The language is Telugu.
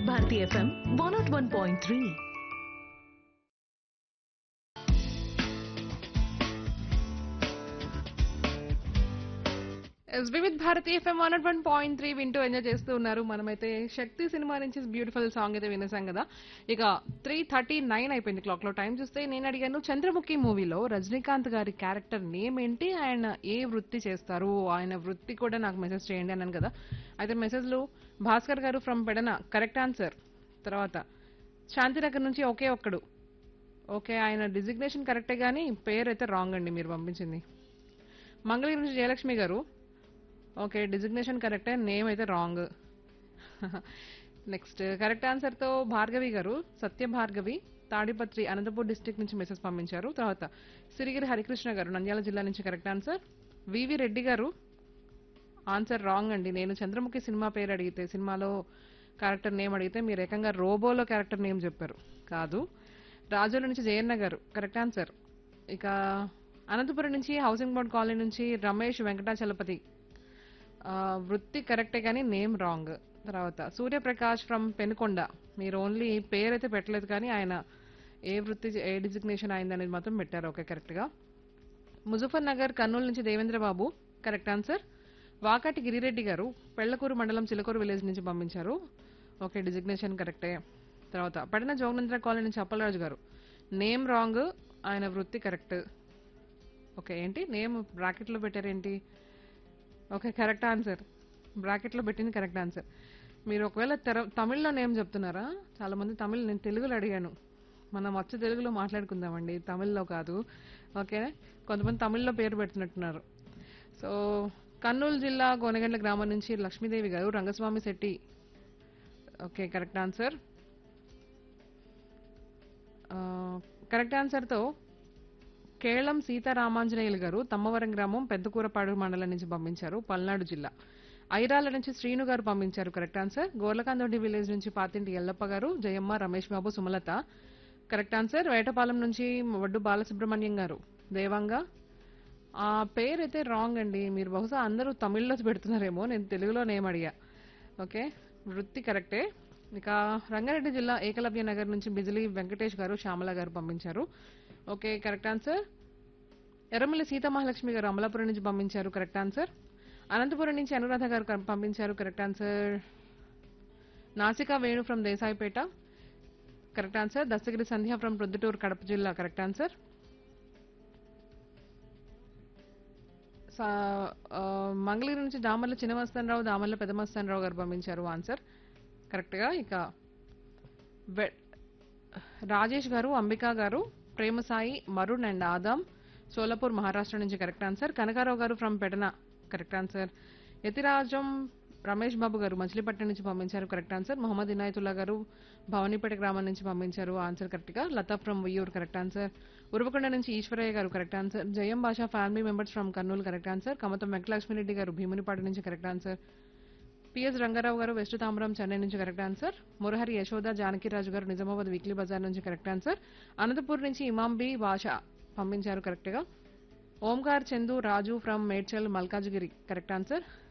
వివిధ Bharati FM one nought one point three yes Vividh Bharati FM one one point three వింటూ ఎంజాయ్ చేస్తూ ఉన్నారు మనమైతే శక్తి సినిమా నుంచి బ్యూటిఫుల్ సాంగ్ అయితే వినేసాం కదా ఇక త్రీ థర్టీ నైన్ అయిపోయింది క్లాక్ లో టైం చూస్తే నేను అడిగాను చంద్రముఖి మూవీలో రజనీకాంత్ గారి క్యారెక్టర్ నేమ్ ఏంటి ఆయన ఏ వృత్తి చేస్తారు ఆయన వృత్తి కూడా నాకు మెసేజ్ చేయండి అన్నాను కదా అయితే మెసేజ్లు భాస్కర్ గారు ఫ్రమ్ పెడన కరెక్ట్ ఆన్సర్ తర్వాత శాంతినగర్ నుంచి ఒకే ఒక్కడు ఓకే ఆయన డిజిగ్నేషన్ కరెక్టే కానీ పేరు అయితే రాంగ్ అండి మీరు పంపించింది మంగళగిరి నుంచి జయలక్ష్మి గారు ఓకే డిజిగ్నేషన్ కరెక్టే నేమ్ అయితే రాంగ్ నెక్స్ట్ కరెక్ట్ ఆన్సర్తో భార్గవి గారు సత్య భార్గవి తాడిపత్రి అనంతపూర్ డిస్టిక్ నుంచి మెసేజ్ పంపించారు తర్వాత సిరిగిరి హరికృష్ణ గారు నంద్యాల జిల్లా నుంచి కరెక్ట్ ఆన్సర్ వివి రెడ్డి గారు ఆన్సర్ రాంగ్ అండి నేను చంద్రముఖి సినిమా పేరు అడిగితే సినిమాలో క్యారెక్టర్ నేమ్ అడిగితే మీరు ఏకంగా రోబోలో క్యారెక్టర్ నేమ్ చెప్పారు కాదు రాజోల నుంచి జయన్న గారు కరెక్ట్ ఆన్సర్ ఇక అనంతపురం నుంచి హౌసింగ్ బోర్డ్ కాలనీ నుంచి రమేష్ వెంకటాచలపతి ఆ, వృత్తి కరెక్టే కానీ నేమ్ రాంగ్ తర్వాత సూర్యప్రకాష్ ఫ్రమ్ పెనుకొండ మీరు ఓన్లీ పేరు అయితే పెట్టలేదు కానీ ఆయన ఏ వృత్తి ఏ డిజిగ్నేషన్ అయింది అనేది మాత్రం పెట్టారు ఓకే కరెక్ట్గా ముజఫర్ నగర్ కర్నూలు నుంచి దేవేంద్ర బాబు కరెక్ట్ ఆన్సర్ వాకాటి గిరిరెడ్డి గారు పెళ్లకూరు మండలం చిలకూరు విలేజ్ నుంచి పంపించారు ఓకే డిజిగ్నేషన్ కరెక్టే తర్వాత పడిన జోగనంద్ర కాలనీ నుంచి అప్పలరాజు గారు నేమ్ రాంగ్ ఆయన వృత్తి కరెక్ట్ ఓకే ఏంటి నేమ్ బ్రాకెట్లో పెట్టారేంటి ఓకే కరెక్ట్ ఆన్సర్ బ్రాకెట్లో పెట్టింది కరెక్ట్ ఆన్సర్ మీరు ఒకవేళ తెర తమిళ్లో నేమ్ చెప్తున్నారా చాలా మంది తమిళ్ నేను తెలుగులో అడిగాను మనం వచ్చి తెలుగులో మాట్లాడుకుందామండి తమిళ్లో కాదు ఓకే కొంతమంది తమిళ్లో పేరు పెడుతున్నట్టున్నారు సో కర్నూలు జిల్లా గోనగండ్ల గ్రామం నుంచి లక్ష్మీదేవి గారు Rangaswamy Setty okay correct answer correct ఆన్సర్తో కేళం సీతారామాంజనేయులు గారు తమ్మవరం గ్రామం పెద్దకూరపాడు మండలం నుంచి పంపించారు పల్నాడు జిల్లా ఐరాల నుంచి శ్రీను గారు పంపించారు కరెక్ట్ ఆన్సర్ గోర్లకాందొడ్డి విలేజ్ నుంచి పాతింటి ఎల్లప్ప గారు జయమ్మ రమేష్ బాబు సుమలత కరెక్ట్ ఆన్సర్ వేటపాలెం నుంచి వడ్డు బాలసుబ్రహ్మణ్యం గారు దేవంగా ఆ పేరు అయితే రాంగ్ అండి మీరు బహుశా అందరూ తమిళ్లో పెడుతున్నారేమో నేను తెలుగులో నేమ్ అడిగా ఓకే వృత్తి కరెక్టే ఇక రంగారెడ్డి జిల్లా ఏకలవ్య నగర్ నుంచి బిజిలీ వెంకటేష్ గారు శ్యామల గారు పంపించారు okay correct answer Erramalli Seethamahalakshmi గారు అమలాపురం నుంచి పంపించారు కరెక్ట్ ఆన్సర్ అనంతపురం నుంచి అనురాధ గారు కం- పంపించారు correct answer Nasika Venu from Desaipeta correct answer Dastagiri Sandhya from Proddatur Kadapa జిల్లా కరెక్ట్ ఆన్సర్ సా- ఆ, మంగళగిరి నుంచి దామర్ల చిన్నమస్తానరావు దామర్ల పెద్దమస్తానరావు గారు పంపించారు ఆన్సర్ కరెక్ట్గా ఇక వె- రాజేష్ గారు అంబికా గారు ప్రేమ సాయి మరుణ్ అండ్ ఆదాం సోలాపూర్ మహారాష్ట్ర నుంచి కరెక్ట్ ఆన్సర్ కనకారావు గారు from Pedana correct answer Yathirajam Ramesh Babu గారు మచిలీపట్నం నుంచి పంపించారు కరెక్ట్ ఆన్సర్ మొహమ్మద్ ఇనాయతుల్లా గారు భవానీపేట గ్రామం నుంచి పంపించారు ఆన్సర్ కరెక్ట్ గా Latha from Uyyuru correct answer Uravakonda నుంచి ఈశ్వరయ్య గారు correct answer Jayam Basha family members from Kurnool correct answer Kamatham Venkatalakshmireddy గారు భీమునిపాడు నుంచి కరెక్ట్ ఆన్సర్ పిఎస్ రంగారావు గారు వెస్ట్ తాంబరం చెన్నై నుంచి కరెక్ట్ ఆన్సర్ మురహరి యశోద జానకిరాజు గారు నిజామాబాద్ వీక్లీ బజార్ నుంచి కరెక్ట్ ఆన్సర్ అనంతపూర్ నుంచి ఇమాంబి భాష పంపించారు కరెక్ట్ గా Omkar Chandu Raju from Medchal Malkajgiri correct answer